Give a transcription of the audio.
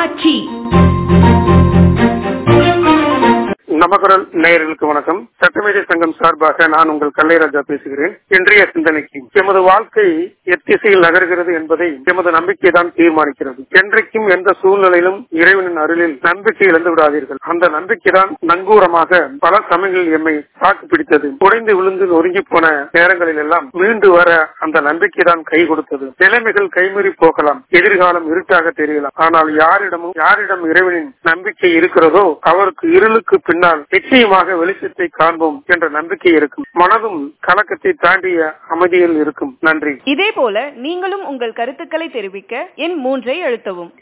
தொலைக்காட்சி நமக்குரல் நேயர்களுக்கு வணக்கம் சட்டமேதை சங்கம் சார்பாக நான் உங்கள் கல்லைராஜா பேசுகிறேன் இன்றைய சிந்தனைக்கு எமது வாழ்க்கை எத்திசையில் நகர்கிறது என்பதை எமது நம்பிக்கை தான் தீர்மானிக்கிறது என்றைக்கும் எந்த சூழ்நிலையிலும் இறைவனின் அருளில் நம்பிக்கை இழந்து விடாதீர்கள் அந்த நம்பிக்கை தான் நங்கூரமாக பல சமயங்களில் எம்மை தாக்கு பிடித்தது உடைந்து விழுந்து நொறுங்கி போன நேரங்களில் எல்லாம் மீண்டு வர அந்த நம்பிக்கை தான் கை கொடுத்தது நிலைமைகள் கைமீறி போகலாம் எதிர்காலம் இருட்டாக தெரியலாம் ஆனால் யாரிடமும் யாரிடம் இறைவனின் நம்பிக்கை இருக்கிறதோ அவருக்கு இருளுக்கு பின்னால் நிச்சயமாக வெளிச்சத்தை காண்போம் என்ற நம்பிக்கை இருக்கும் மனதும் கலக்கத்தை தாண்டிய அமைதியில் இருக்கும் நன்றி இதே போல நீங்களும் உங்கள் கருத்துக்களை தெரிவிக்க எண் மூன்றை அழுத்தவும்